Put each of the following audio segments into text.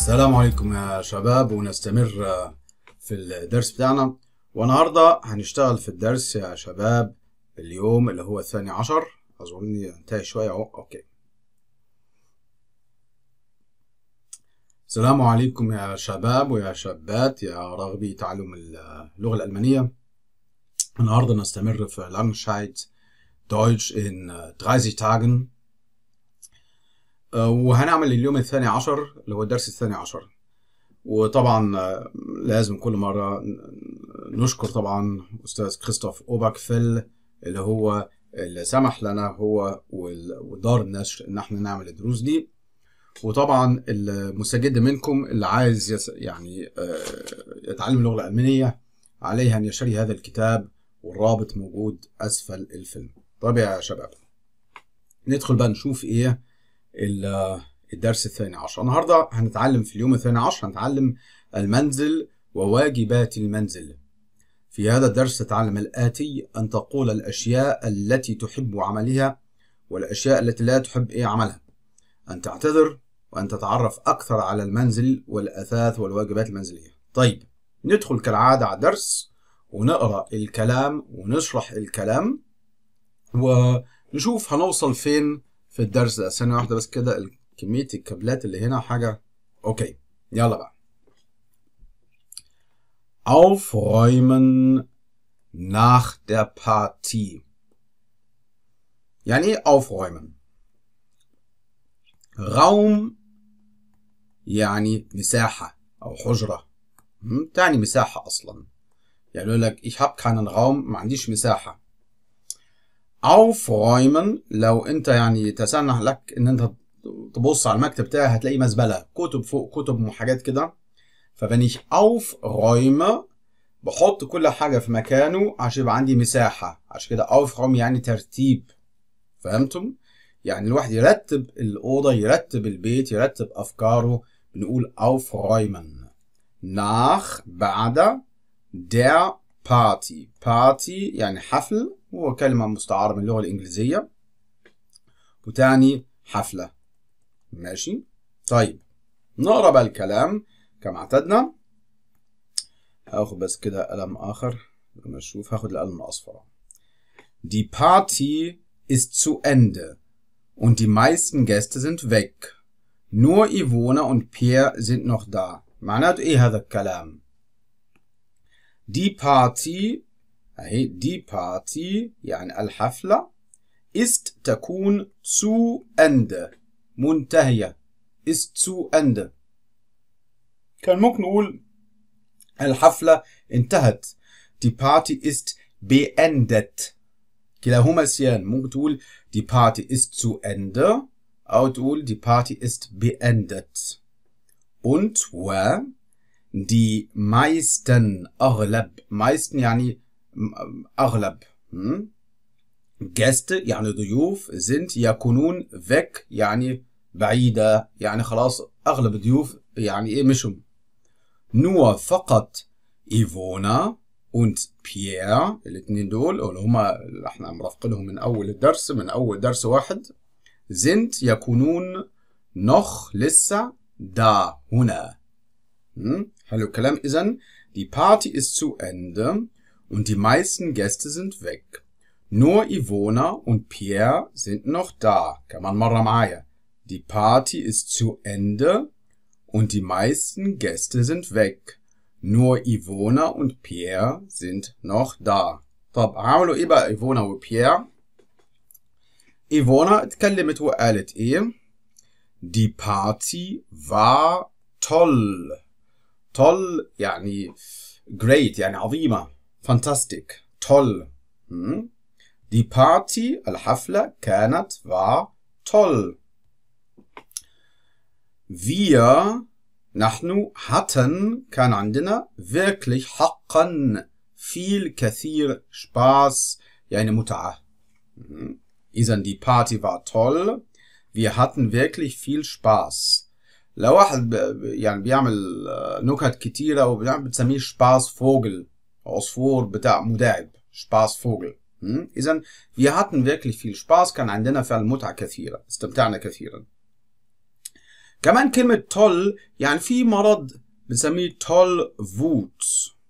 السلام عليكم يا شباب ونستمر في الدرس بتاعنا والنهاردة هنشتغل في الدرس يا شباب اليوم اللي هو الثاني عشر أظن انتهي شوية أهو أوكي السلام عليكم يا شباب ويا شابات يا راغبي تعلم اللغة الألمانية النهاردة نستمر في Langscheid Deutsch in 30 Tagen وهنعمل اليوم الثاني عشر اللي هو الدرس الثاني عشر وطبعا لازم كل مرة نشكر طبعا أستاذ كريستوف أوباكفيل اللي هو اللي سمح لنا هو ودار النشر إن احنا نعمل الدروس دي وطبعا المستجد منكم اللي عايز يعني يتعلم اللغة الألمانية عليه أن يشتري هذا الكتاب والرابط موجود أسفل الفيلم طيب يا شباب ندخل بقى نشوف إيه الدرس الثاني عشر النهاردة هنتعلم في اليوم الثاني عشر هنتعلم المنزل وواجبات المنزل في هذا الدرس تتعلم الآتي أن تقول الأشياء التي تحب عملها والأشياء التي لا تحب إيه عملها أن تعتذر وأن تتعرف أكثر على المنزل والأثاث والواجبات المنزلية طيب ندخل كالعادة على الدرس ونقرأ الكلام ونشرح الكلام ونشوف هنوصل فين في الدرس ده ثانية واحدة بس كده كمية الكابلات اللي هنا حاجة أوكي يلا بقى Aufräumen nach der Partie يعني ايه aufräumen Raum يعني مساحة أو حجرة تعني مساحة أصلا يعني يقول لك ich habe keinen Raum ما عنديش مساحة aufräumen لو انت يعني تسنح لك ان انت تبص على المكتب بتاعي هتلاقي مزبله كتب فوق كتب وحاجات كده فبني aufräume بحط كل حاجه في مكانه عشان يبقى عندي مساحه عشان كده aufräumen يعني ترتيب فهمتم يعني الواحد يرتب الاوضه يرتب البيت يرتب افكاره بنقول aufräumen nach بعد der Party Party يعني حفل هو كلمة مستعارة من اللغة الإنجليزية وتعني حفلة ماشي طيب نقرا بقى الكلام كما اعتدنا هاخد بس كده قلم آخر لما أشوف هاخد القلم الأصفر Die Party ist zu Ende und die meisten Gäste sind weg. Nur Ivona und Pierre sind noch da. معناته إيه هذا الكلام؟ Die Party أهي die Party يعني الحفلة ist تكون zu Ende منتهية ist zu Ende كان ممكن نقول الحفلة انتهت die Party ist beendet كلاهما سيان ممكن تقول die Party ist zu Ende أو تقول die Party ist beendet und و die meisten أغلب meisten يعني أغلب Gäste يعني ضيوف sind يكونون weg يعني بعيدة يعني خلاص أغلب الضيوف يعني إيه مشوا nur فقط إيفونا und بيير الاثنين دول اللي هما اللي احنا مرافقينهم من أول الدرس من أول درس واحد sind يكونون noch لسه da هنا حلو الكلام إذن die Party ist zu Ende und die meisten Gäste sind weg. Nur Ivona und Pierre sind noch da. كمان مرة معايا. Die Party ist zu Ende und die meisten Gäste sind weg. Nur Ivona und Pierre sind noch da. طب عملوا ايه بقى ايفونا وبيير؟ ايفونا اتكلمت وقالت ايه؟ Die Party war toll. toll يعني great يعني عظيمة. fantastic toll hm? die Party الحفلة كانت war toll wir نحن hatten كان عندنا wirklich حقا viel كثير Spaß يعني متعة hm? إذا die Party war toll wir hatten wirklich viel Spaß لو واحد يعني بيعمل نكت كتيرة وبيعمل بتسميه سباس فوجل عصفور بتاع مداعب سباس فوجل إذا wir hatten wirklich viel Spaß كان عندنا فعلا متعة كثيرة استمتعنا كثيرا كمان كلمة toll يعني في مرض بنسميه toll ووت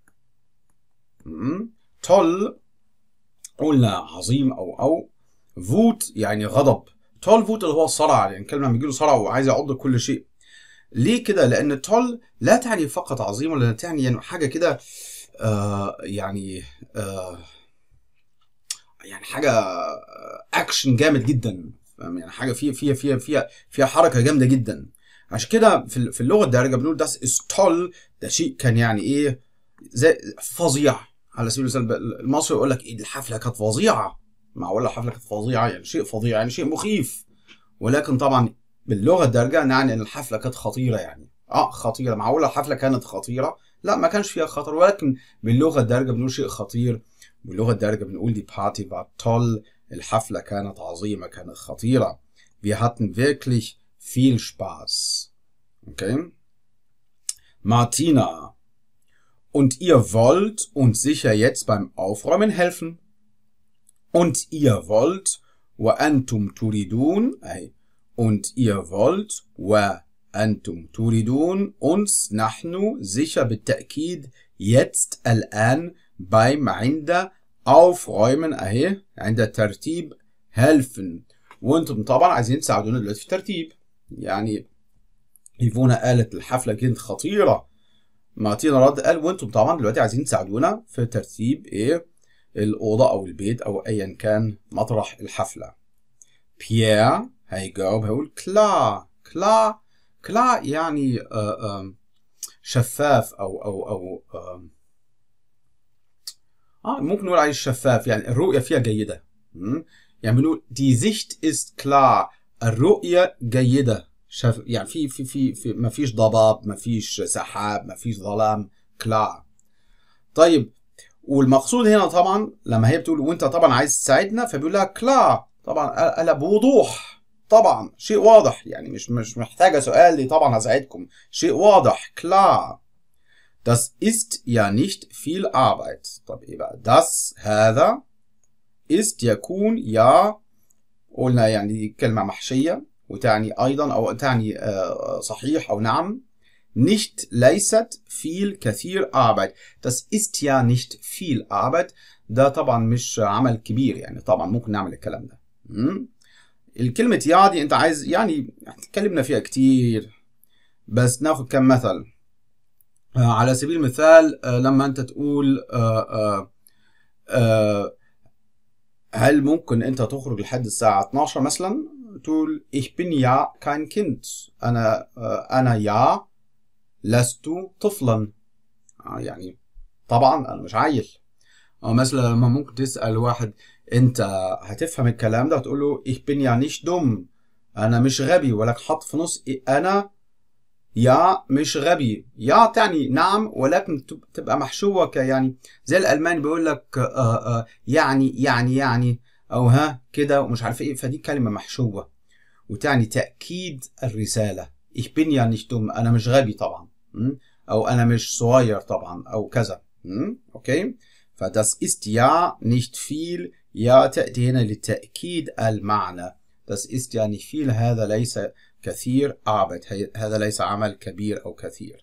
toll قلنا عظيم او او فوت يعني غضب تول فوت اللي هو الصرع يعني كلمه بيجي له صرع وعايز يعض كل شيء ليه كده لان تول لا تعني فقط عظيم ولا تعني يعني حاجه كده آه يعني آه يعني حاجه اكشن جامد جدا فاهم يعني حاجه فيها فيها فيها فيها فيها حركه جامده جدا عشان كده في في اللغه الدارجه بنقول ده تول ده شيء كان يعني ايه زي فظيع على سبيل المثال المصري يقول لك ايه الحفله كانت فظيعه معقول الحفله كانت فظيعه يعني شيء فظيع يعني شيء مخيف ولكن طبعا باللغه الدارجه نعني ان الحفله كانت خطيره يعني اه خطيره معقول الحفله كانت خطيره لا ما كانش فيها خطر ولكن باللغه الدارجه بنقول شيء خطير باللغه الدارجه بنقول دي بارتي war toll الحفله كانت عظيمه كانت خطيره wir hatten wirklich viel Spaß okay Martina und ihr wollt uns sicher jetzt beim Aufräumen helfen und ihr wollt وأنتم تريدون أي und ihr wollt وأنتم تريدون uns نحن sicher بالتأكيد jetzt الآن beim عند aufräumen أهي عند ترتيب helfen وانتم طبعا عايزين تساعدونا دلوقتي في الترتيب يعني ايفونا قالت الحفله كانت خطيره مارتينا رد قال وانتم طبعا دلوقتي عايزين تساعدونا في ترتيب ايه الأوضة أو البيت أو أيا كان مطرح الحفلة بيير هيجاوب هيقول كلا كلا كلا يعني شفاف أو أو أو آه ممكن نقول عليه شفاف يعني الرؤية فيها جيدة يعني بنقول دي زيشت ist klar الرؤية جيدة شف يعني في في في, في ما فيش ضباب ما فيش سحاب ما فيش ظلام كلا طيب والمقصود هنا طبعا لما هي بتقول وانت طبعا عايز تساعدنا فبيقول لها كلا طبعا قالها بوضوح طبعا شيء واضح يعني مش مش محتاجه سؤال دي طبعا هساعدكم شيء واضح klar das ist ja nicht viel Arbeit طب ايه بقى das هذا ist يكون يا قلنا يعني دي كلمة محشية وتعني أيضا أو تعني صحيح أو نعم nicht ليست viel كثير Arbeit das ist ja nicht viel Arbeit ده طبعا مش عمل كبير يعني طبعا ممكن نعمل الكلام ده م? الكلمة يا دي انت عايز يعني اتكلمنا فيها كتير بس ناخد كم مثل آه على سبيل المثال آه لما انت تقول آه هل ممكن انت تخرج لحد الساعة 12 مثلا تقول ich bin ja kein Kind انا انا يا لست طفلا يعني طبعا انا مش عيل او مثلا لما ممكن تسال واحد انت هتفهم الكلام ده تقول له ich bin ja nicht dumm انا مش غبي ولك حط في نص انا يا مش غبي يا تعني نعم ولكن تبقى محشوه ك يعني زي الالماني بيقول لك آآ آآ يعني يعني يعني او ها كده ومش عارف ايه فدي كلمه محشوه وتعني تاكيد الرساله ich bin ja nicht dumm انا مش غبي طبعا او انا مش صغير طبعا او كذا اوكي فداس ist ja nicht viel يا تأتي هنا لتأكيد المعنى das ist ja nicht viel هذا ليس كثير Arbeit هذا ليس عمل كبير أو كثير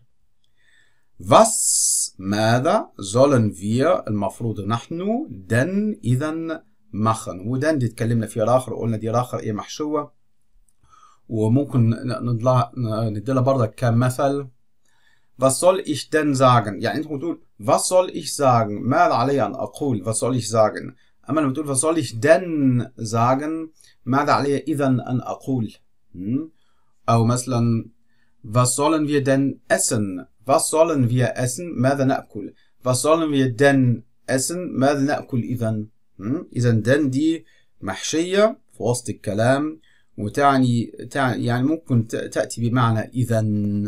was ماذا sollen wir المفروض نحن denn إذا machen ودن دي اتكلمنا فيها آخر وقلنا دي آخر إيه محشوة وممكن نديلها برضك كمثل was soll ich denn sagen يعني انت بتقول was soll ich sagen ماذا علي أن أقول was soll ich sagen أما لما تقول was soll ich denn sagen ماذا علي إذا أن أقول أو مثلا was sollen wir denn essen was sollen wir essen ماذا نأكل was sollen wir denn essen ماذا نأكل إذا إذا denn دي محشية في وسط الكلام وتعني تعني يعني ممكن تأتي بمعنى إذا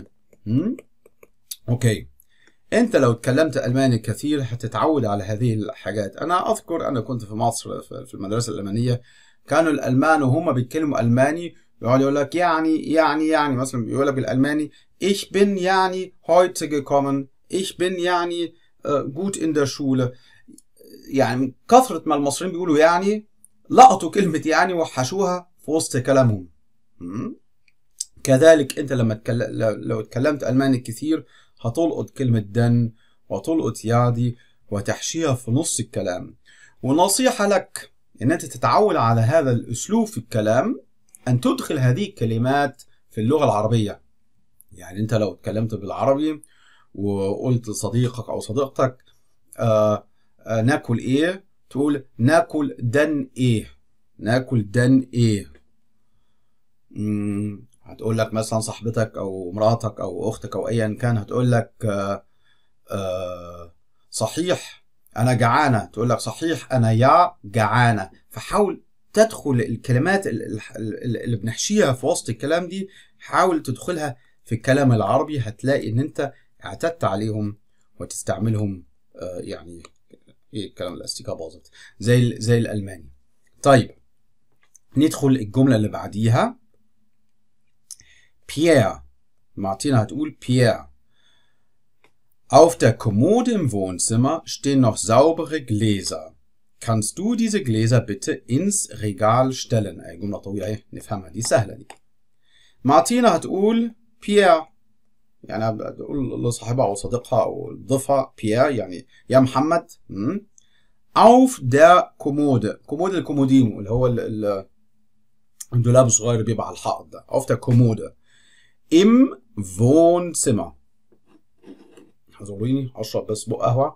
أوكي أنت لو اتكلمت ألماني كثير هتتعود على هذه الحاجات أنا أذكر أنا كنت في مصر في المدرسة الألمانية كانوا الألمان وهم بيتكلموا ألماني يقعد يقول لك يعني يعني يعني مثلا يقول لك بالألماني ich bin يعني heute gekommen ich bin يعني uh, gut in der Schule يعني من كثرة ما المصريين بيقولوا يعني لقطوا كلمة يعني وحشوها في وسط كلامهم اوكي كذلك انت لما تكلم لو اتكلمت الماني كثير هتلقط كلمه دن وتلقط يادي وتحشيها في نص الكلام ونصيحه لك ان انت تتعود على هذا الاسلوب في الكلام ان تدخل هذه الكلمات في اللغه العربيه يعني انت لو اتكلمت بالعربي وقلت لصديقك او صديقتك آه آه ناكل ايه تقول ناكل دن ايه ناكل دن ايه مم، هتقول لك مثلا صاحبتك او مراتك او اختك او ايا كان هتقول لك آه آه صحيح انا جعانه تقول لك صحيح انا يا جعانه فحاول تدخل الكلمات ال- ال- اللي بنحشيها في وسط الكلام دي حاول تدخلها في الكلام العربي هتلاقي ان انت اعتدت عليهم وتستعملهم آه، يعني ايه الكلام الاستيكه باظت زي ال- زي الالماني طيب ندخل الجمله اللي بعديها بيير مارتينا هتقول بيير Auf der Kommode im Wohnzimmer stehen noch saubere Gläser. Kannst du diese Gläser bitte ins Regal stellen؟ أي جملة طويلة اهي نفهمها دي سهلة دي. مارتينا هتقول بيير يعني بتقول لصاحبها أو صديقها أو ضيفها بيير يعني يا محمد م? auf der Kommode كومود الكومودينو اللي هو ال- ال- الدولاب الصغير اللي بيبقى على الحائط ده auf der Kommode im Wohnzimmer اعذروني اشرب بس بق قهوه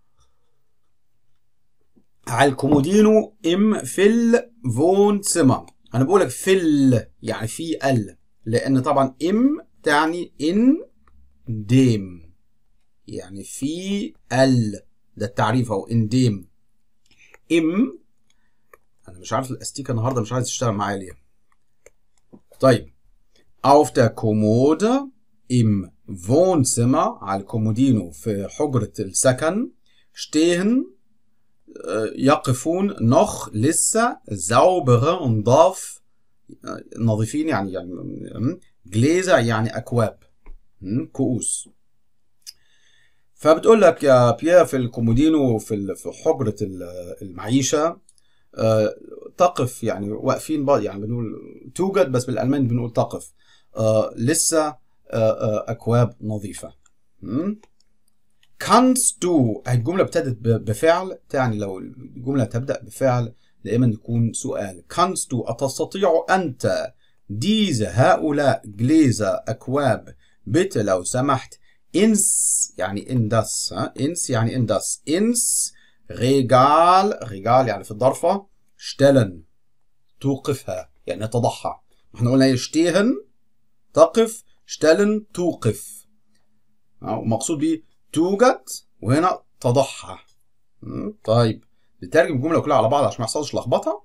على الكومودينو ام في الفونسيما انا بقول لك في ال يعني في ال لان طبعا ام تعني ان ديم يعني في ال ده التعريف اهو ان ديم ام انا مش عارف الاستيكه النهارده مش عايز تشتغل معايا ليه طيب auf der Kommode im Wohnzimmer على الكومودينو في حجرة السكن stehen äh, يقفون noch لسه saubere نضاف آه، نظيفين يعني يعني م- جليزة يعني أكواب م? كؤوس فبتقول لك يا بيير في الكومودينو في ال- في حجرة ال- المعيشة آه، تقف يعني واقفين بعض يعني بنقول توجد بس بالألماني بنقول تقف آه، لسه آه، آه، أكواب نظيفة م? kannst du الجملة ابتدت ب- بفعل تعني لو الجملة تبدأ بفعل دائما تكون سؤال kannst du أتستطيع أنت diese هؤلاء جليزة أكواب bitte لو سمحت ins يعني in das ها ins يعني in das ins Regal Regal يعني في الضرفة stellen توقفها يعني تضعها احنا قلنا ايه stehen تقف stellen توقف أو مقصود بيه توجد وهنا تضعها م? طيب نترجم الجمله كلها على بعض عشان ما يحصلش لخبطه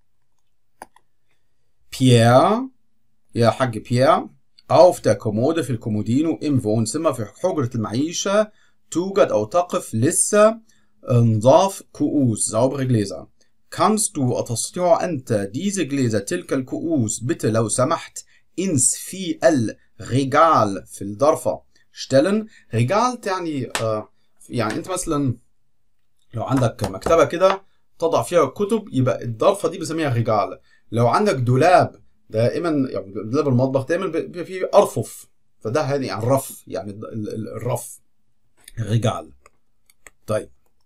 بيير يا حاج بيير auf der Kommode في الكومودينو im Wohnzimmer في حجرة المعيشة توجد أو تقف لسه نضاف كؤوس saubere Gläser kannst du أتستطيع أنت diese Gläser تلك الكؤوس bitte لو سمحت ins في الرجال في الضرفة stellen رجال تعني آه يعني أنت مثلا لو عندك مكتبة كده تضع فيها كتب يبقى الضرفة دي بنسميها رجال لو عندك دولاب دائما يعني دولاب المطبخ دايما بيبقى فيه أرفف فده هذه يعني الرف يعني ال- ال- الرف رجال طيب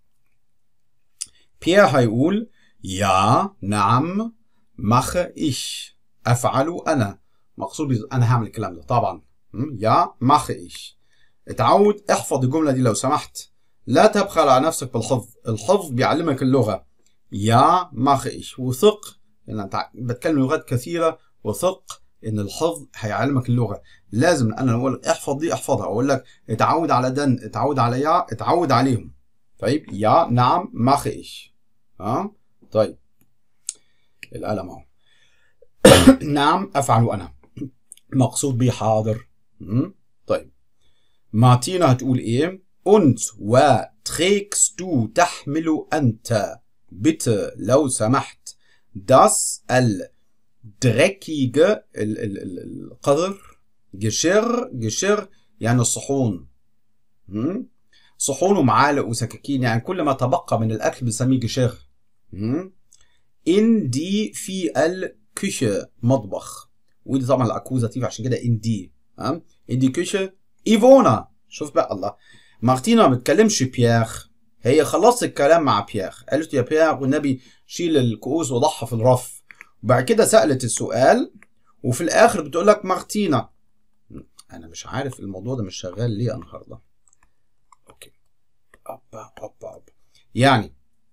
بيير هيقول يا نعم mache ich أفعل أنا مقصود بي- أنا هعمل الكلام ده طبعا م? يا mache ich اتعود احفظ الجملة دي لو سمحت لا تبخل على نفسك بالحفظ الحفظ بيعلمك اللغة يا mache ich وثق ان انت بتكلم لغات كثيرة وثق ان الحفظ هيعلمك اللغة لازم انا اقول لك احفظ دي احفظها اقول لك اتعود على دن اتعود على يا اتعود عليهم طيب يا نعم mache ich ها طيب القلم اهو نعم افعل انا مقصود بيه حاضر م? طيب مارتينا هتقول ايه und وتrägst du تحمل انت bitte لو سمحت das الدركيجة ال- ال- ال- القذر جشر جشر يعني الصحون م? صحون ومعالق وسكاكين يعني كل ما تبقى من الاكل بنسميه جشر م? in die في الكüche مطبخ ودي طبعا الاكوزاتيف عشان كده ان دي ها ان دي كوشه ايفونا شوف بقى الله مارتينا ما بتكلمش بيير هي خلصت الكلام مع بيير قالت يا بيير والنبي شيل الكؤوس وضعها في الرف وبعد كده سالت السؤال وفي الاخر بتقول لك مارتينا انا مش عارف الموضوع ده مش شغال ليه النهارده اوكي أوبا أوبا أوبا. يعني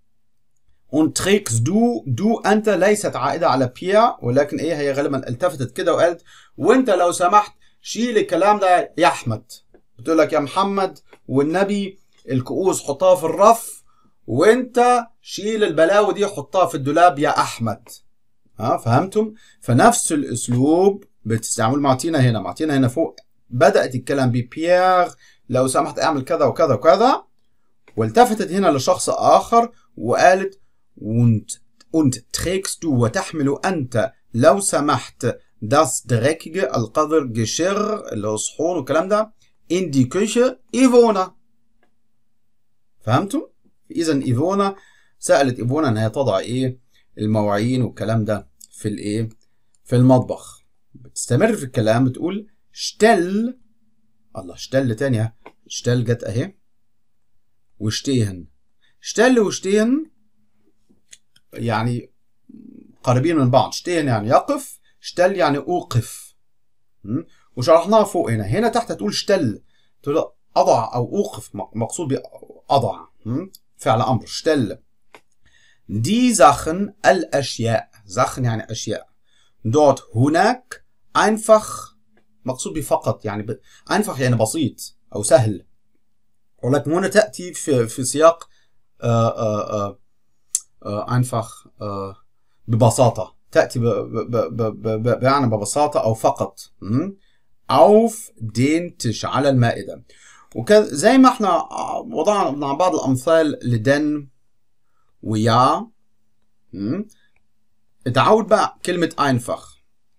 und trägst du du انت ليست عائده على بيير ولكن ايه هي غالبا التفتت كده وقالت وانت لو سمحت شيل الكلام ده يا احمد بتقول لك يا محمد والنبي الكؤوس حطها في الرف وانت شيل البلاوي دي حطها في الدولاب يا احمد ها فهمتم فنفس الاسلوب بتستعمل معطينا هنا معطينا هنا فوق بدات الكلام ببيير لو سمحت اعمل كذا وكذا وكذا والتفتت هنا لشخص اخر وقالت und und trägst du وتحمل انت لو سمحت das dreckige القذر جشر اللي هو صحون والكلام ده in die Küche ايفونا فهمتم؟ اذا ايفونا سالت ايفونا ان هي تضع ايه المواعين والكلام ده في الايه في المطبخ بتستمر في الكلام بتقول شتل الله شتل تانية شتل جت اهي وشتيهن شتل وشتيهن يعني قريبين من بعض شتيهن يعني يقف شتل يعني اوقف م? وشرحناها فوق هنا هنا تحت تقول شتل تقول اضع او اوقف مقصود باضع م? فعل امر شتل دي زاخن الاشياء زاخن يعني اشياء dort هناك einfach مقصود بفقط يعني ب... einfach يعني بسيط او سهل ولكن هنا تاتي في في سياق آآ آآ آآ einfach آآ ببساطه تاتي ب... ب... ب... ب... بمعنى ببساطه او فقط م? auf den Tisch على المائده وزي ما احنا وضعنا مع بعض الامثال لدن ويا م? اتعود بقى كلمة einfach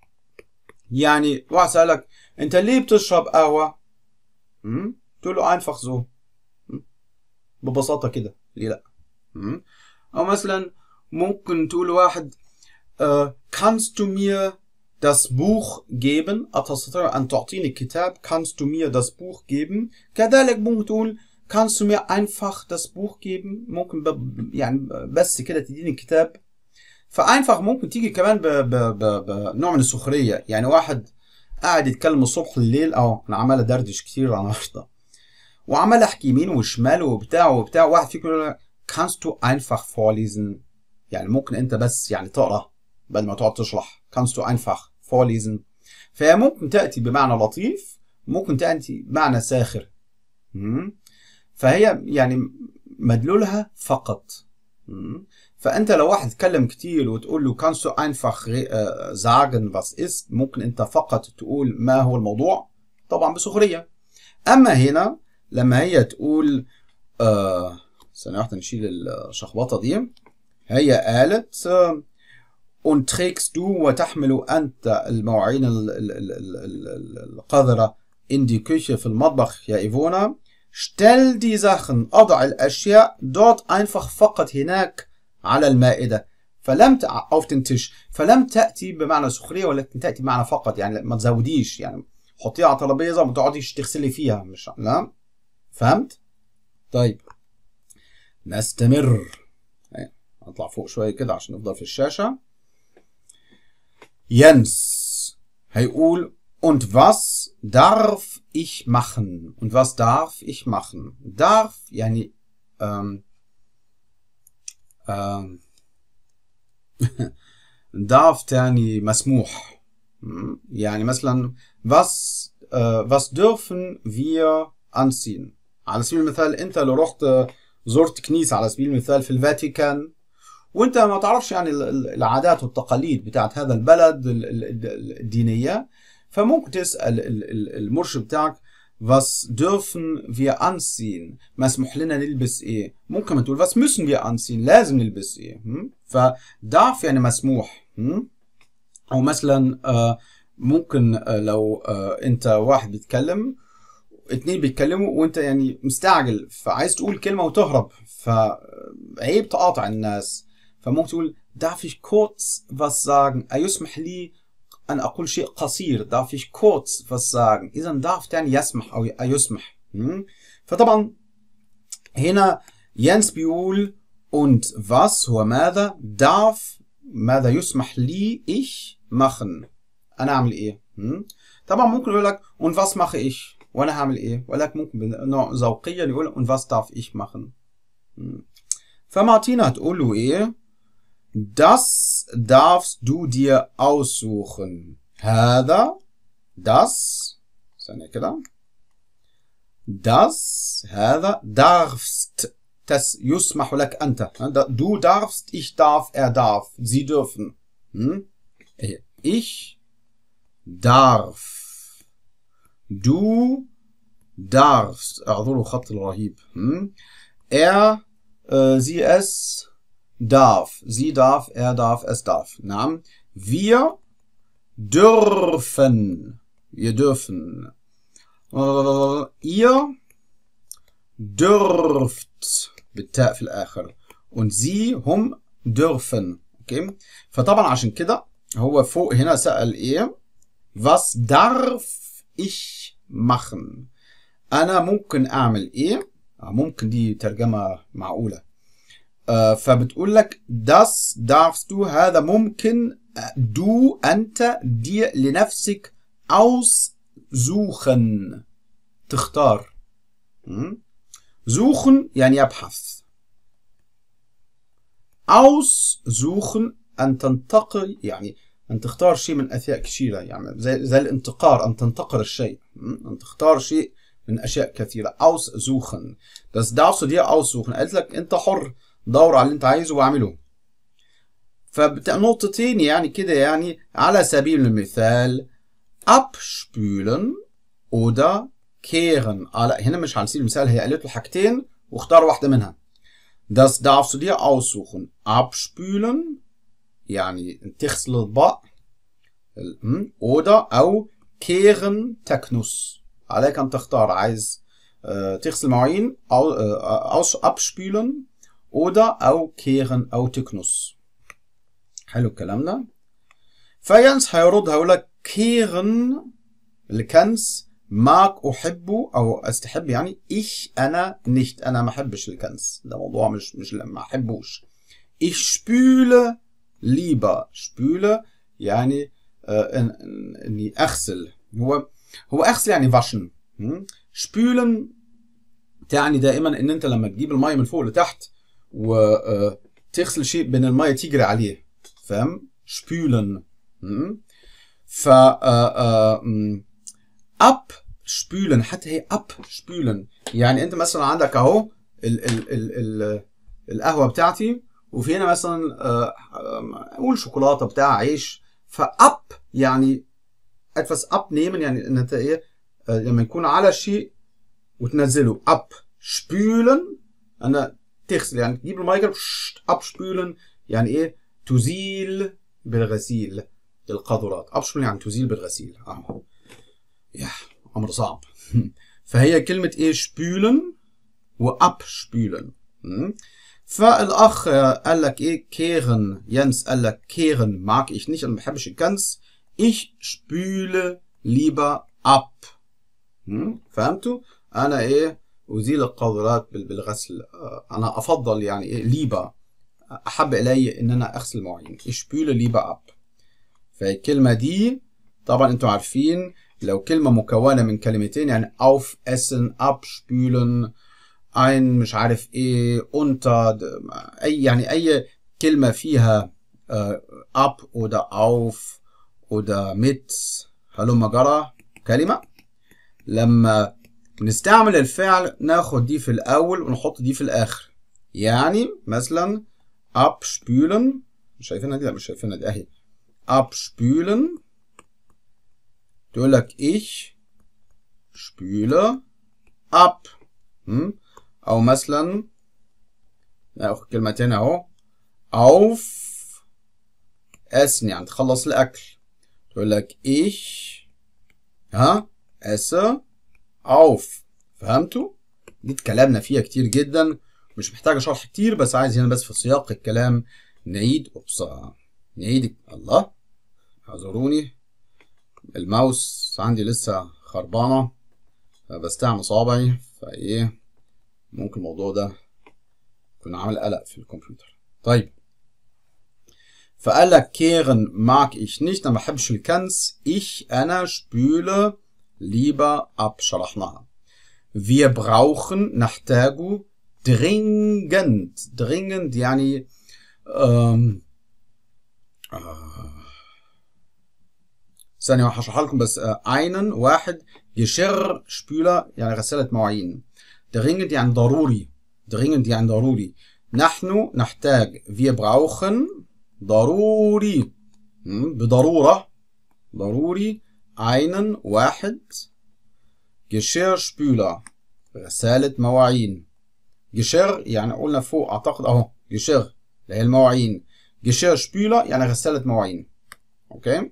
يعني واحد سألك انت ليه بتشرب قهوة؟ م? تقول له einfach so م? ببساطة كده ليه لا؟ م? أو مثلا ممكن تقول لواحد äh, kannst du mir das Buch geben أتستطيع أن تعطيني كتاب kannst du mir das Buch geben كذلك ممكن تقول kannst du mir einfach das Buch geben ممكن ب... يعني بس كده تديني الكتاب فاينفخ ممكن تيجي كمان بنوع من السخريه يعني واحد قاعد يتكلم الصبح لليل او انا عمال ادردش كتير على النهارده وعمال احكي يمين وشمال وبتاع وبتاع واحد فيكم يقول لك kannst du einfach vorlesen يعني ممكن انت بس يعني تقرا بدل ما تقعد تشرح kannst du einfach vorlesen فهي ممكن تاتي بمعنى لطيف ممكن تاتي بمعنى ساخر فهي يعني مدلولها فقط فانت لو واحد اتكلم كتير وتقول له kannst du einfach sagen was ist ممكن انت فقط تقول ما هو الموضوع طبعا بسخريه اما هنا لما هي تقول آه ثانيه واحده نشيل الشخبطه دي هي قالت آه und trägst du وتحمل انت المواعين القذره in die Küche في المطبخ يا ايفونا stell die Sachen اضع الاشياء dort einfach فقط هناك على المائدة فلم ت... auf den Tisch فلم تأتي بمعنى سخرية ولكن تأتي بمعنى فقط يعني ما تزوديش يعني حطيها على الترابيزة وما تقعديش تغسلي فيها مش لا فهمت؟ طيب نستمر نطلع فوق شوية كده عشان نفضل في الشاشة ينس هيقول und was darf ich machen und was darf ich machen darf يعني ähm, ähm, darf تاني مسموح يعني مثلا was äh, was dürfen wir anziehen على سبيل المثال انت لو رحت زرت كنيسة على سبيل المثال في الفاتيكان وانت ما تعرفش يعني العادات والتقاليد بتاعت هذا البلد الدينية فممكن تسأل المرشد بتاعك was dürfen wir anziehen مسموح لنا نلبس ايه ممكن ما تقول was müssen wir anziehen لازم نلبس ايه فdarf يعني مسموح او مثلا ممكن لو انت واحد بيتكلم اتنين بيتكلموا وانت يعني مستعجل فعايز تقول كلمة وتهرب فعيب تقاطع الناس فممكن تقول darf ich kurz was sagen أيسمح لي أن أقول شيء قصير darf ich kurz was sagen إذا darf يعني يسمح أو يسمح م? فطبعا هنا ينس بيقول und was هو ماذا darf ماذا يسمح لي ich machen أنا أعمل إيه م? طبعا ممكن يقول لك und was mache ich وأنا هعمل إيه ولكن ممكن بنوع ذوقيا يقول und was darf ich machen م? فمارتينا هتقول له إيه Das darfst du dir aussuchen. هذا das ثانية كده das هذا darfst das يسمح لك أنت du darfst ich darf er darf sie dürfen hm? ich darf du darfst اعذروا خط الرهيب hm? er äh, sie es darf. Sie darf, er darf, es darf. نعم. Wir dürfen. Wir dürfen. Äh, ihr dürft. بالتاء في الآخر. Und sie هم dürfen. Okay. فطبعا عشان كده هو فوق هنا سأل ايه was darf ich machen انا ممكن اعمل ايه ممكن دي ترجمة معقولة فبتقول لك das darfst du هذا ممكن du أنت dir لنفسك aussuchen تختار suchen يعني يبحث aussuchen أن تنتقل يعني أن تختار شيء من أشياء كثيرة يعني زي, زي الانتقار أن تنتقل الشيء أن تختار شيء من أشياء كثيرة aussuchen das darfst du dir aussuchen قالت لك أنت حر دور على اللي انت عايزه واعمله فنقطتين يعني كده يعني على سبيل المثال abspülen oder kehren على هنا مش على سبيل المثال هي قالت له حاجتين واختار واحدة منها das darfst du dir aussuchen abspülen يعني تغسل الأطباق oder أو kehren تكنس عليك أن تختار عايز تغسل مواعين أو abspülen oder أو كيغن أو تكنس حلو الكلام ده فينس هيرد هيقول لك كيغن الكنس ماك أحبه أو أستحب يعني إيش أنا نيشت أنا ما أحبش الكنس ده موضوع مش مش ما أحبوش ich spüle lieber spüle يعني آه إن إني أغسل هو هو أغسل يعني waschen spülen تعني دائما إن أنت لما تجيب المية من فوق لتحت وتغسل شيء بين المية تجري عليه فاهم spülen ف اب spülen حتى هي اب spülen يعني انت مثلا عندك اهو ال ال ال ال القهوه بتاعتي وفي هنا مثلا قول شوكولاته بتاع عيش فاب يعني etwas abnehmen يعني ان انت ايه لما يكون على شيء وتنزله اب spülen انا تغسل يعني تجيب الميه abspülen يعني ايه تزيل بالغسيل القاذورات abspülen يعني تزيل بالغسيل اه يا امر صعب فهي كلمه ايه spülen وabspülen فالاخ قال لك ايه كيرن ينس قال لك كيرن mag ich nicht انا ما بحبش الكنس ich spüle lieber ab فهمتوا انا ايه أزيل القاذورات بالغسل أنا أفضل يعني إيه ليبا أحب إلي إن أنا أغسل مواعين إشبيل ليبا أب فالكلمة دي طبعا أنتم عارفين لو كلمة مكونة من كلمتين يعني auf essen abspülen ein مش عارف إيه unter أي يعني أي كلمة فيها ab oder auf oder mit هلما جرى كلمة لما نستعمل الفعل ناخد دي في الأول ونحط دي في الآخر يعني مثلا abspülen شايفينها دي لا مش شايفينها دي أهي abspülen تقول لك ich spüle ab أو مثلا ناخد كلمتين أهو auf essen يعني تخلص الأكل تقول لك ich ها esse auf فهمتوا؟ دي اتكلمنا فيها كتير جدا مش محتاجة شرح كتير بس عايز هنا بس في سياق الكلام نعيد أوبس نعيد الله اعذروني الماوس عندي لسه خربانة فبستعمل صوابعي فايه ممكن الموضوع ده يكون عامل قلق في الكمبيوتر طيب فقال لك kehren mag ich nicht انا ما بحبش الكنس ich انا spüle lieber ab شرحناها wir brauchen نحتاج dringend dringend يعني ähm, ثانية هشرحها لكم بس einen واحد Geschirr Spüler يعني غسالة مواعين dringend يعني ضروري dringend يعني ضروري نحن نحتاج wir brauchen ضروري بضرورة ضروري einen واحد Geschirrspüler غسالة مواعين Geschirr يعني قلنا فوق أعتقد أهو Geschirr اللي هي المواعين Geschirrspüler يعني غسالة مواعين أوكي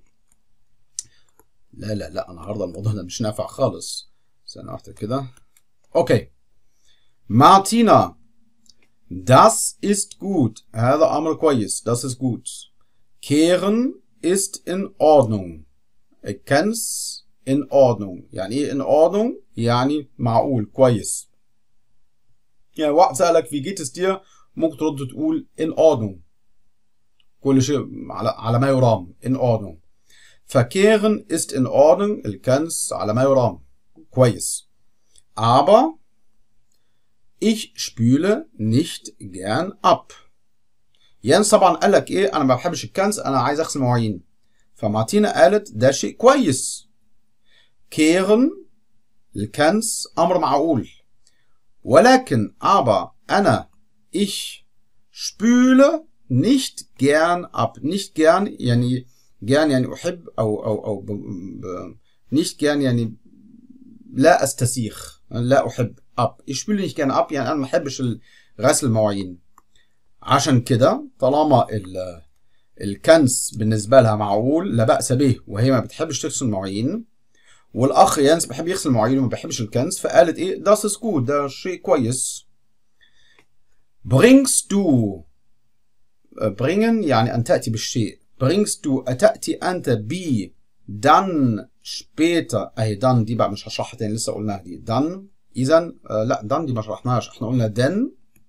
لا لا لا النهارده الموضوع ده مش نافع خالص ثانية واحدة كده أوكي مارتينا Das ist gut. هذا أمر كويس. Das ist gut. Kehren ist in Ordnung. الكنس in Ordnung. يعني إيه in Ordnung؟ يعني معقول كويس. يعني واحد سألك wie geht es dir؟ ممكن ترد تقول in Ordnung. كل شيء على على ما يرام in Ordnung. فkehren ist in Ordnung. الكنس على ما يرام. كويس. Aber ich spüle nicht gern ab. يانس طبعا قال لك ايه انا ما بحبش الكنس انا عايز اغسل مواعين فمارتينا قالت ده شيء كويس كيرن الكنس امر معقول ولكن aber انا ich spüle nicht gern ab nicht gern يعني gern يعني احب او او او ب ب nicht gern يعني لا استسيخ لا احب اب ich spüle nicht gern ab يعني انا ما بحبش غسل المواعين عشان كده طالما الكنس بالنسبه لها معقول لا باس به وهي ما بتحبش تغسل مواعين والاخ يانس بيحب يغسل مواعين وما بيحبش الكنس فقالت ايه das ist gut ده شيء كويس bringst du bringen يعني ان تاتي بالشيء bringst du اتاتي انت بي dann später اهي dann دي بقى مش هشرحها تاني لسه قلناها دي dann اذا آه لا dann دي ما شرحناهاش احنا قلنا then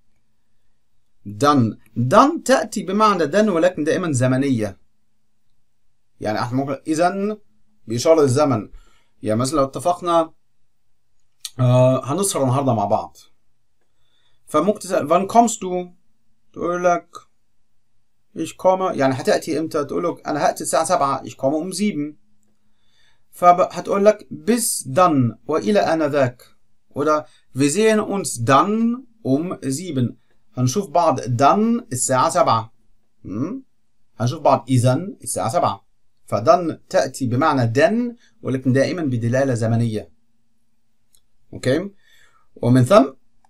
then then تاتي بمعنى then ولكن دائما زمنيه يعني احنا ممكن اذا باشاره للزمن يعني مثلا لو اتفقنا آه هنسهر النهارده مع بعض فممكن تسال wann kommst du تقول لك ich komme يعني هتاتي امتى تقول لك انا هاتي الساعه 7 ich komme um 7 فهتقول لك bis dann والى انذاك oder wir sehen uns dann um 7 هنشوف بعض dann الساعة 7 هنشوف بعض إذا الساعة 7 فدن تأتي بمعنى دن ولكن دائما بدلالة زمنية أوكي ومن ثم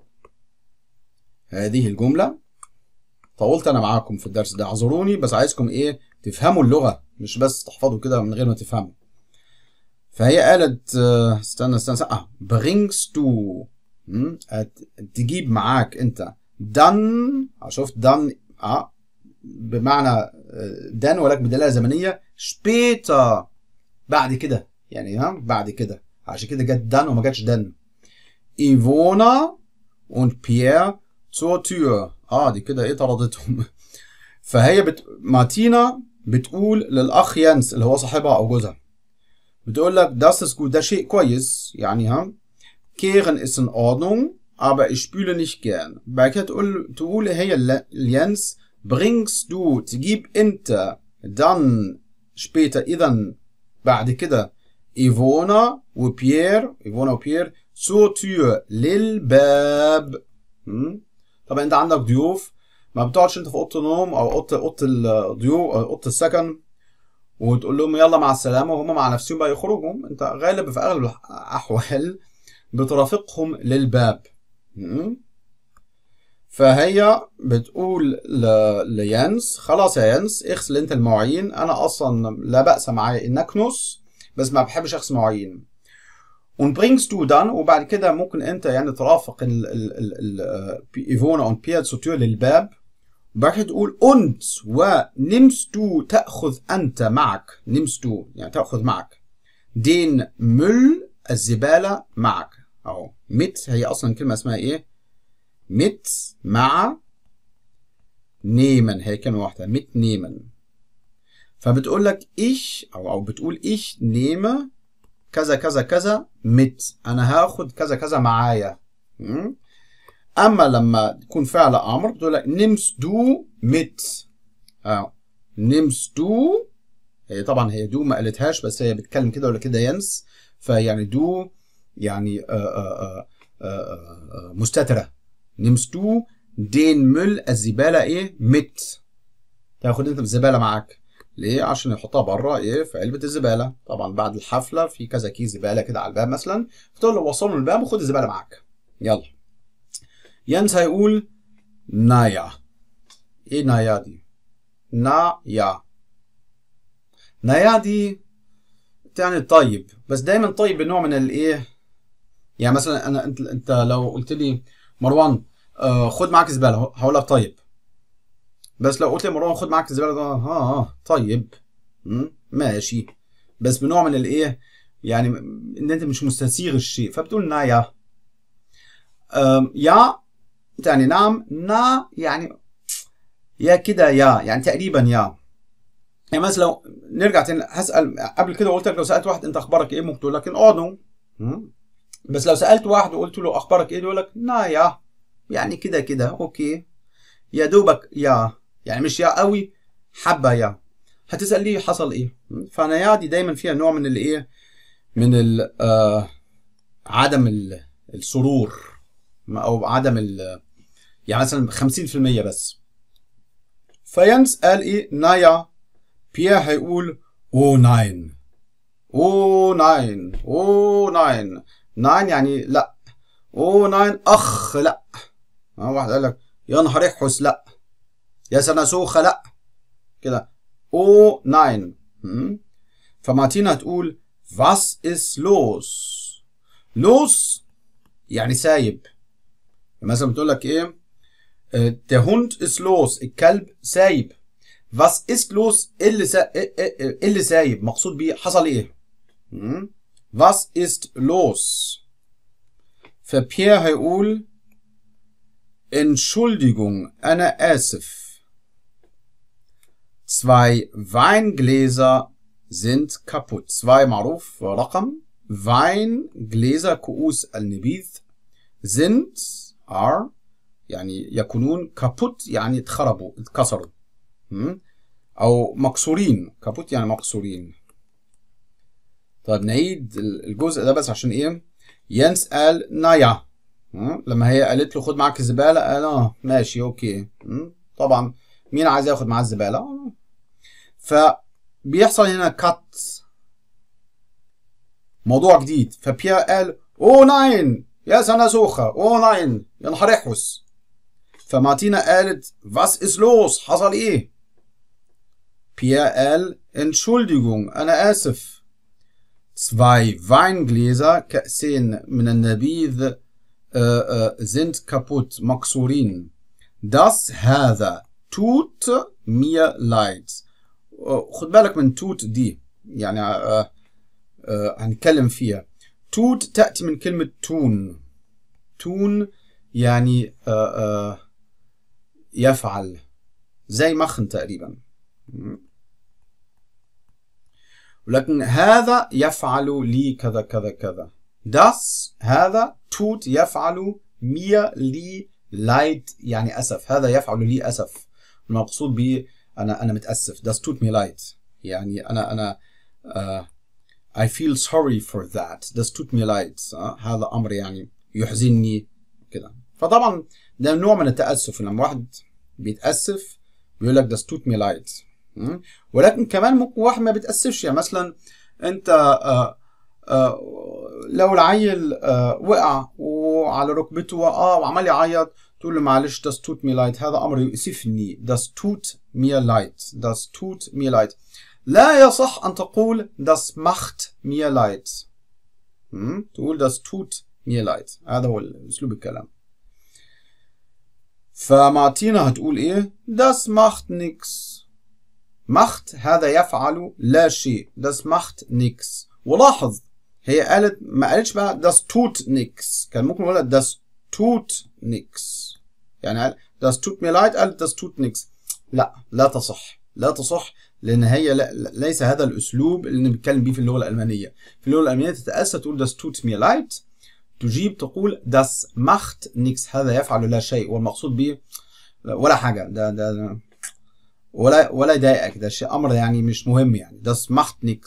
هذه الجملة طولت أنا معاكم في الدرس ده اعذروني بس عايزكم إيه تفهموا اللغة مش بس تحفظوا كده من غير ما تفهموا فهي قالت استنى استنى اه bringst du تجيب معاك انت dann شفت dann اه بمعنى dann ولكن بدلاله زمنيه später بعد كده يعني ها بعد كده عشان كده جت dann وما جاتش dann Ivona und Pierre zur Tür اه دي كده ايه طردتهم فهي بت... مارتينا بتقول للاخ يانس اللي هو صاحبها او جوزها بتقول لك das ist gut ده شيء كويس يعني ها kehren ist in Ordnung aber ich spüle nicht gern بعد كده تقول تقول هي اليانس bringst du تجيب انت dann später اذا بعد كده ايفونا وبيير ايفونا وبيير zur Tür للباب طبعا انت عندك ضيوف ما بتقعدش انت في اوضه النوم او اوضه اوضه الضيوف او اوضه السكن وتقول لهم يلا مع السلامه وهم مع نفسهم بقى يخرجوا انت غالبا في اغلب الاحوال بترافقهم للباب فهي بتقول ليانس خلاص يا يانس اغسل انت المواعين انا اصلا لا باس معايا ان اكنس بس ما بحبش اغسل مواعين und bringst du dann وبعد كده ممكن انت يعني ترافق ايفونا und بيير zur Tür للباب بعد كده تقول und ونمst du تأخذ أنت معك نمst du يعني تأخذ معك den Müll الزبالة معك اهو mit هي اصلا كلمة اسمها ايه mit مع nehmen هي كلمة واحدة mitnehmen فبتقول لك ich او او بتقول ich nehme كذا كذا كذا mit انا هاخد كذا كذا معايا م? اما لما تكون فعل امر بتقول لك nimmst du mit اه nimmst du هي طبعا هي دو ما قالتهاش بس هي بتتكلم كده ولا كده ينس فيعني دو يعني آآ آآ آآ مستترة nimmst du den Müll الزبالة ايه mit تاخد انت الزبالة معاك ليه عشان يحطها بره ايه في علبة الزبالة طبعا بعد الحفلة في كذا كيس زبالة كده على الباب مثلا فتقول له وصلوا الباب وخد الزبالة معاك يلا ينس هيقول نايا ايه نايا دي نايا نايا دي يعني طيب بس دايما طيب بنوع من الايه يعني مثلا انا انت انت لو قلت لي مروان آه خد معاك زباله هقول لك طيب بس لو قلت لي مروان خد معاك الزباله ده ها اه طيب ماشي بس بنوع من الايه يعني ان انت مش مستسيغ الشيء فبتقول نايا يا يعني نعم نا يعني يا كده يا يعني تقريبا يا يعني مثلا لو نرجع تاني هسال قبل كده قلت لك لو سالت واحد انت اخبارك ايه ممكن تقول لك اه نو بس لو سالت واحد وقلت له اخبارك ايه يقول لك نا يا يعني كده كده اوكي يا دوبك يا يعني مش يا قوي حبه يا هتسال ليه حصل ايه فانا يا دي دايما فيها نوع من الايه من ال آه عدم السرور او عدم ال يعني مثلا 50% بس فينس قال ايه نايا بيير هيقول او ناين او ناين او ناين ناين يعني لا او ناين اخ لا واحد قال لك يا نهار احوس لا يا سنسوخه لا كده او ناين فمارتينا هتقول was ist los los يعني سايب مثلا بتقول لك ايه der Hund ist los الكلب سايب was ist los اللي سا... اللي سايب مقصود بيه حصل ايه was ist los فبيير هيقول Entschuldigung أنا آسف zwei Weingläser sind kaputt zwei معروف رقم Weingläser كؤوس النبيذ sind are يعني يكونون كابوت يعني اتخربوا اتكسروا او مكسورين كابوت يعني مكسورين طيب نعيد الجزء ده بس عشان ايه ينس قال نايا لما هي قالت له خد معاك الزباله قال اه ماشي اوكي طبعا مين عايز ياخد معاه الزباله فبيحصل هنا كات موضوع جديد فبيير قال او ناين يا سنسوخه او ناين يا نهار احوس فمارتينا قالت was ist los حصل ايه بيير قال Entschuldigung أنا آسف zwei Weingläser كأسين من النبيذ sind kaputt مكسورين das هذا tut mir leid خد بالك من توت دي يعني آه آه هنتكلم فيها توت تأتي من كلمة تون تون يعني آه آه يفعل زي مخن تقريبا ولكن هذا يفعل لي كذا كذا كذا das هذا tut يفعل mir لي leid يعني أسف هذا يفعل لي أسف المقصود به أنا أنا متأسف das tut mir leid يعني أنا أنا uh, I feel sorry for that das tut mir leid uh, هذا أمر يعني يحزنني كده فطبعا ده نوع من التأسف لما واحد بيتأسف بيقول لك das tut mir leid ولكن كمان ممكن واحد ما بيتأسفش يعني مثلا انت آآ آآ لو العيل وقع وعلى ركبته وقع وعمال يعيط تقول له معلش das tut mir leid هذا امر يؤسفني das tut mir leid das tut mir leid لا يصح ان تقول das macht mir leid تقول das tut mir leid هذا هو اسلوب الكلام فمارتينا هتقول ايه das macht nix macht هذا يفعل لا شيء das macht nix ولاحظ هي قالت ما قالتش بقى das tut nix كان ممكن نقول das tut nix يعني قال das tut mir leid قالت das tut nix لا لا تصح لا تصح لان هي لا ليس هذا الاسلوب اللي بنتكلم بيه في اللغه الالمانيه في اللغه الالمانيه تتاسى تقول das tut mir leid تجيب تقول das macht nix هذا يفعل لا شيء والمقصود به ولا حاجه ده ده ولا ولا يضايقك ده شيء امر يعني مش مهم يعني das macht nix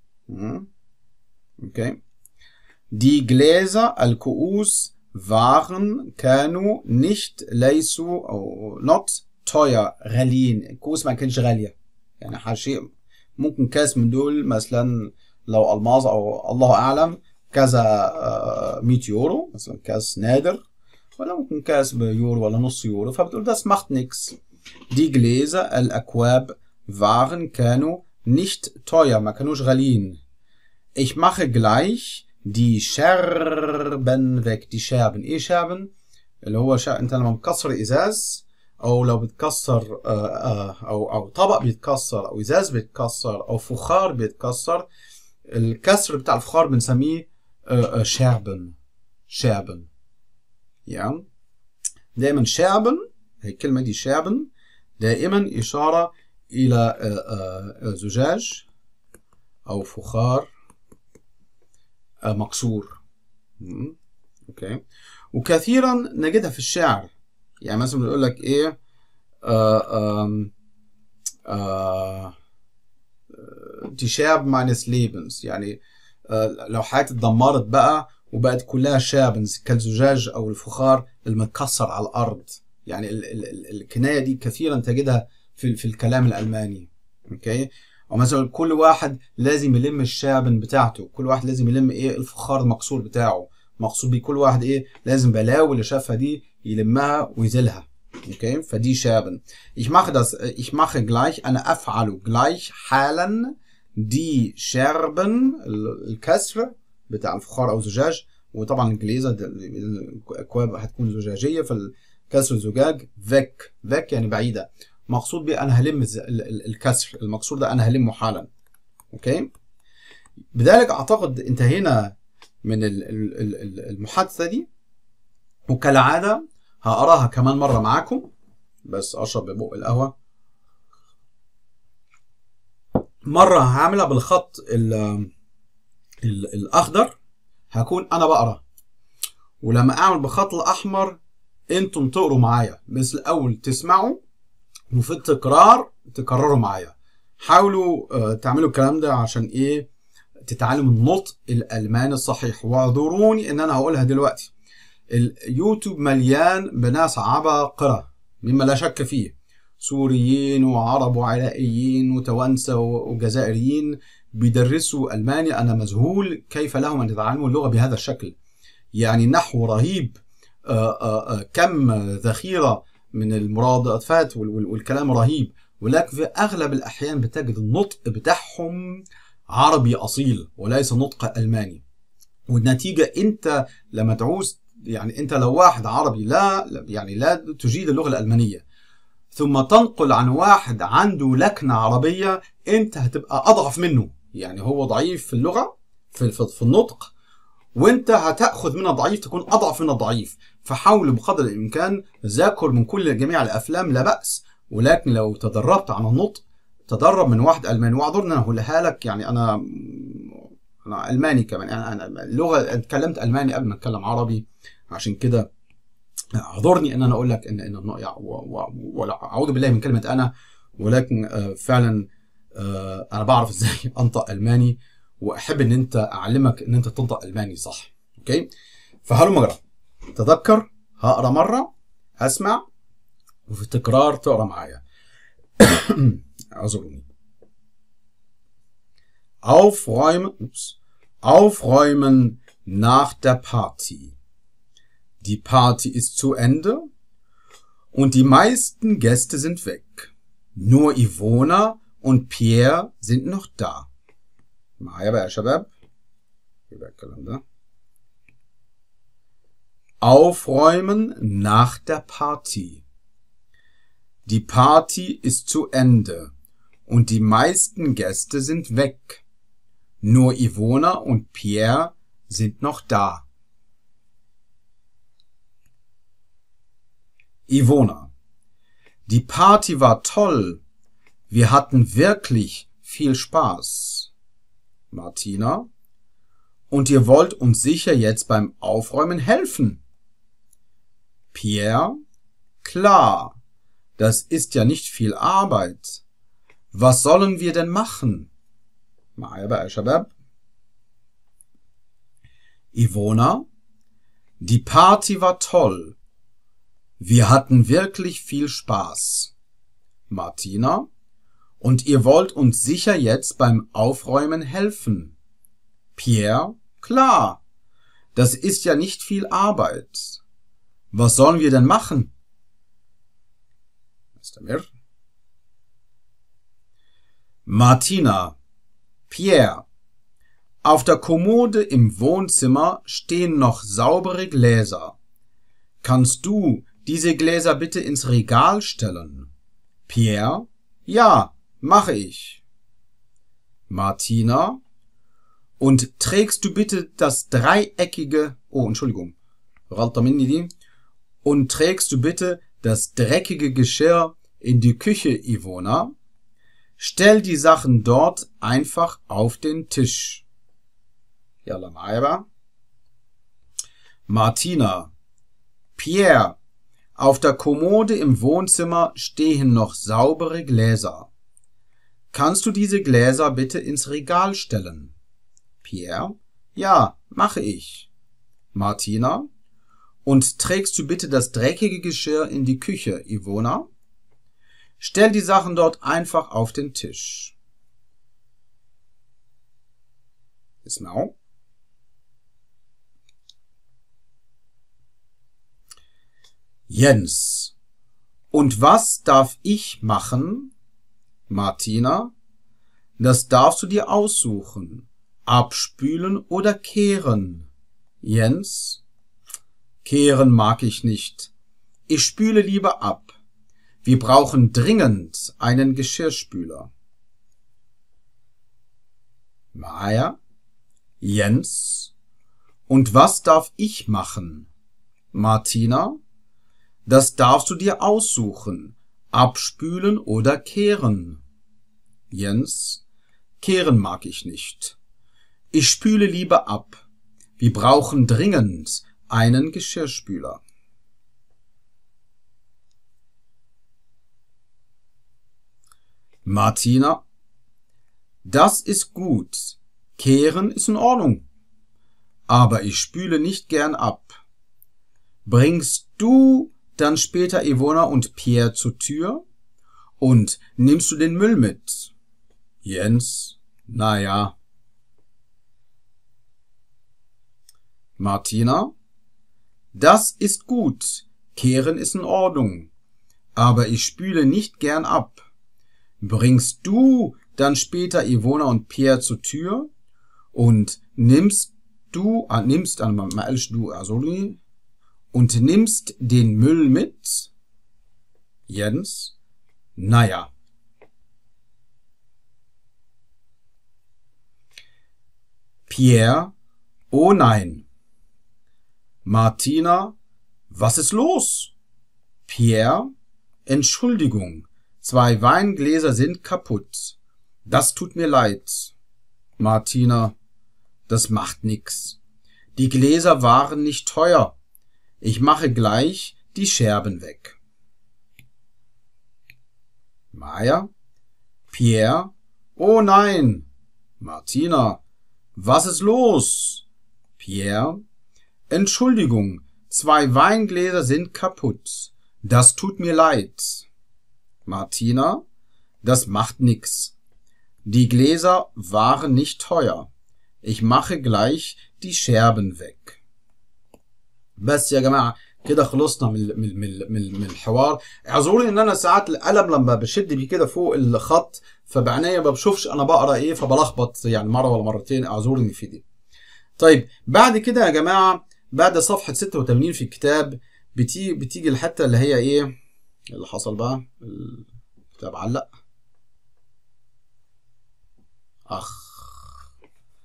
اوكي die Gläser الكؤوس waren كانوا nicht ليسوا او not teuer غاليين الكؤوس ما كانش غاليه يعني شيء ممكن كاس من دول مثلا لو الماظ او الله اعلم كذا 100 يورو مثلا كاس نادر ولا ممكن كاس بيورو ولا نص يورو فبتقول das macht nix die Gläser الأكواب waren كانوا nicht teuer ما كانوش غاليين ich mache gleich die Scherben weg die Scherben ايه Scherben اللي هو شا... انت لما بتكسر ازاز او لو بتكسر او او طبق بيتكسر او ازاز بيتكسر او فخار بيتكسر الكسر بتاع الفخار بنسميه شعبن شعبن يعني دائما شعبن هي الكلمة دي شعبن دائما إشارة إلى زجاج أو فخار مكسور أوكي وكثيرا نجدها في الشعر يعني مثلا بيقول لك إيه آه آه die Scherben meines Lebens يعني لو حياتي اتدمرت بقى وبقت كلها شابنز كالزجاج او الفخار المتكسر على الارض يعني ال ال ال الكنايه دي كثيرا تجدها في في الكلام الالماني اوكي او مثلا كل واحد لازم يلم الشابن بتاعته كل واحد لازم يلم ايه الفخار المكسور بتاعه مقصود بيه كل واحد ايه لازم بلاوي اللي شافها دي يلمها ويزيلها اوكي فدي شابن ich mache das ich mache gleich انا افعل gleich حالا دي شربن الكسر بتاع الفخار او زجاج وطبعا الجليزه الاكواب هتكون زجاجيه فالكسر زجاج فيك فيك يعني بعيده مقصود بيه انا هلم الكسر المكسور ده انا هلمه حالا اوكي بذلك اعتقد انتهينا من المحادثه دي وكالعاده هقراها كمان مره معاكم بس اشرب ببق القهوه مرة هعملها بالخط ال ال الأخضر هكون أنا بقرا ولما أعمل بالخط الأحمر أنتم تقروا معايا بس الأول تسمعوا وفي التكرار تكرروا معايا حاولوا تعملوا الكلام ده عشان إيه تتعلموا النطق الألماني الصحيح واعذروني إن أنا هقولها دلوقتي اليوتيوب مليان بناس عباقرة مما لا شك فيه سوريين وعرب وعراقيين وتوانسة وجزائريين بيدرسوا ألماني أنا مذهول كيف لهم أن يتعلموا اللغة بهذا الشكل يعني نحو رهيب آآ آآ كم ذخيرة من المرادفات والكلام رهيب ولكن في أغلب الأحيان بتجد النطق بتاعهم عربي أصيل وليس نطق ألماني والنتيجة أنت لما تعوز يعني أنت لو واحد عربي لا يعني لا تجيد اللغة الألمانية ثم تنقل عن واحد عنده لكنة عربية انت هتبقى اضعف منه يعني هو ضعيف في اللغة في, في النطق وانت هتاخذ من الضعيف تكون اضعف من الضعيف فحاول بقدر الامكان ذاكر من كل جميع الافلام لا باس ولكن لو تدربت على النطق تدرب من واحد الماني واعذرني انا هقولها لك يعني انا انا الماني كمان يعني انا اللغه اتكلمت الماني قبل ما اتكلم عربي عشان كده اعذرني ان انا اقول لك ان ان اعوذ بالله من كلمه انا ولكن فعلا انا بعرف ازاي انطق الماني واحب ان انت اعلمك ان انت تنطق الماني صح اوكي فهلو مجرى تذكر هقرا مره هسمع وفي التكرار تقرا معايا اعذروني aufräumen aufräumen nach der Party Die Party ist zu Ende und die meisten Gäste sind weg. Nur Ivona und Pierre sind noch da. معايا بقى يا شباب يبقى الكلام ده Aufräumen nach der Party. Die Party ist zu Ende und die meisten Gäste sind weg. Nur Ivona und Pierre sind noch da. Ivona. Die Party war toll. Wir hatten wirklich viel Spaß. Martina. Und ihr wollt uns sicher jetzt beim Aufräumen helfen. Pierre. Klar. Das ist ja nicht viel Arbeit. Was sollen wir denn machen? معايا بقى يا شباب Ivona Die Party war toll. Wir hatten wirklich viel Spaß. Martina Und ihr wollt uns sicher jetzt beim Aufräumen helfen. Pierre Klar. Das ist ja nicht viel Arbeit. Was sollen wir denn machen? نستمر Martina Pierre Auf der Kommode im Wohnzimmer stehen noch saubere Gläser. Kannst du diese Gläser bitte ins Regal stellen? Pierre Ja, mache ich. Martina Und trägst du bitte das dreieckige Oh, Entschuldigung. غلطة مني دي. Und trägst du bitte das dreckige Geschirr in die Küche, Ivona? Stell die Sachen dort einfach auf den Tisch. يلا معايا بقى. Martina. Pierre. Auf der Kommode im Wohnzimmer stehen noch saubere Gläser. Kannst du diese Gläser bitte ins Regal stellen? Pierre. Ja, mache ich. Martina. Und trägst du bitte das dreckige Geschirr in die Küche, Ivona? Stell die Sachen dort einfach auf den Tisch. اسمعوا Jens. Und was darf ich machen? Martina. Das darfst du dir aussuchen. Abspülen oder kehren. Jens. Kehren mag ich nicht. Ich spüle lieber ab. Wir brauchen dringend einen Geschirrspüler. Maja. Jens. Und was darf ich machen? Martina. Das darfst du dir aussuchen. Abspülen oder kehren. Jens. Kehren mag ich nicht. Ich spüle lieber ab. Wir brauchen dringend einen Geschirrspüler. Martina. Das ist gut. Kehren ist in Ordnung. Aber ich spüle nicht gern ab. Bringst du dann später Ivona und Pierre zur Tür? Und nimmst du den Müll mit? Jens, na ja. Martina, das ist gut. Kehren ist in Ordnung. Aber ich spüle nicht gern ab. Bringst du dann später Ivona und Pierre zur Tür? Und nimmst du, ah, nimmst, ah, du, also, und nimmst den Müll mit? Jens? Naja. Pierre? Oh nein. Martina? Was ist los? Pierre? Entschuldigung. Zwei Weingläser sind kaputt. Das tut mir leid. Martina? Das macht nix. Die Gläser waren nicht teuer. Ich mache gleich die Scherben weg. Maya? Pierre? Oh nein! Martina? Was ist los? Pierre? Entschuldigung, zwei Weingläser sind kaputt. Das tut mir leid. Martina? Das macht nix. Die Gläser waren nicht teuer. Ich mache gleich die Scherben weg. بس يا جماعه كده خلصنا من من من من, من الحوار اعذروني ان انا ساعات القلم لما بشد بيه كده فوق الخط فبعناية ما بشوفش انا بقرا ايه فبلخبط يعني مره ولا مرتين اعذروني في دي طيب بعد كده يا جماعه بعد صفحه 86 في الكتاب بتيجي بتيجي الحته اللي هي ايه اللي حصل بقى الكتاب علق اخ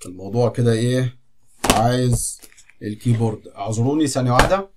الموضوع كده ايه عايز الكيبورد اعذروني ثانيه واحده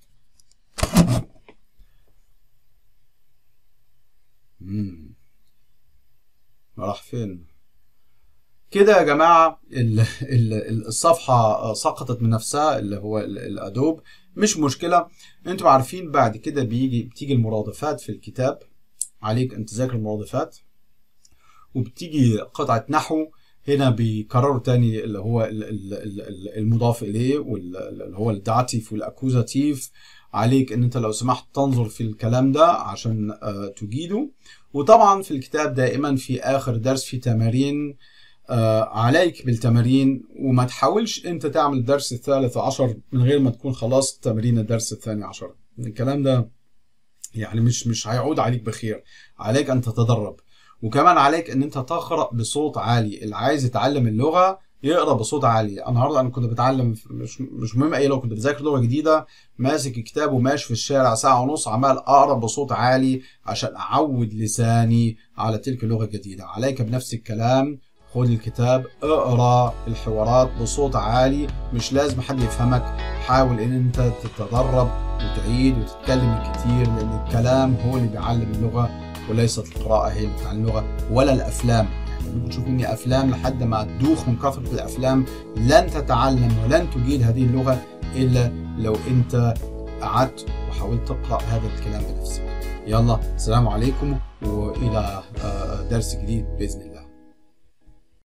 مم. راح فين كده يا جماعه ال- ال- الصفحه سقطت من نفسها اللي هو ال- الادوب مش مشكله انتم عارفين بعد كده بيجي بتيجي المرادفات في الكتاب عليك ان تذاكر المرادفات وبتيجي قطعه نحو هنا بيكرروا تاني اللي هو ال- ال- ال- ال- المضاف اليه واللي هو الداتيف والاكوزاتيف عليك ان انت لو سمحت تنظر في الكلام ده عشان آه، تجيده وطبعا في الكتاب دائما في اخر درس في تمارين آه، عليك بالتمارين وما تحاولش انت تعمل الدرس الثالث عشر من غير ما تكون خلصت تمارين الدرس الثاني عشر الكلام ده يعني مش مش هيعود عليك بخير عليك ان تتدرب وكمان عليك ان انت تقرا بصوت عالي اللي عايز يتعلم اللغه يقرا بصوت عالي النهارده انا كنت بتعلم مش مش مهم اي لغه كنت بذاكر لغه جديده ماسك كتاب وماشي في الشارع ساعه ونص عمال اقرا بصوت عالي عشان اعود لساني على تلك اللغه الجديده عليك بنفس الكلام خد الكتاب اقرا الحوارات بصوت عالي مش لازم حد يفهمك حاول ان انت تتدرب وتعيد وتتكلم كتير لان الكلام هو اللي بيعلم اللغه وليست القراءه هي اللي بتعلم اللغه ولا الافلام يعني ممكن تشوف مني افلام لحد ما تدوخ من كثره الافلام لن تتعلم ولن تجيد هذه اللغه الا لو انت قعدت وحاولت تقرا هذا الكلام بنفسك يلا السلام عليكم والى آه، درس جديد باذن الله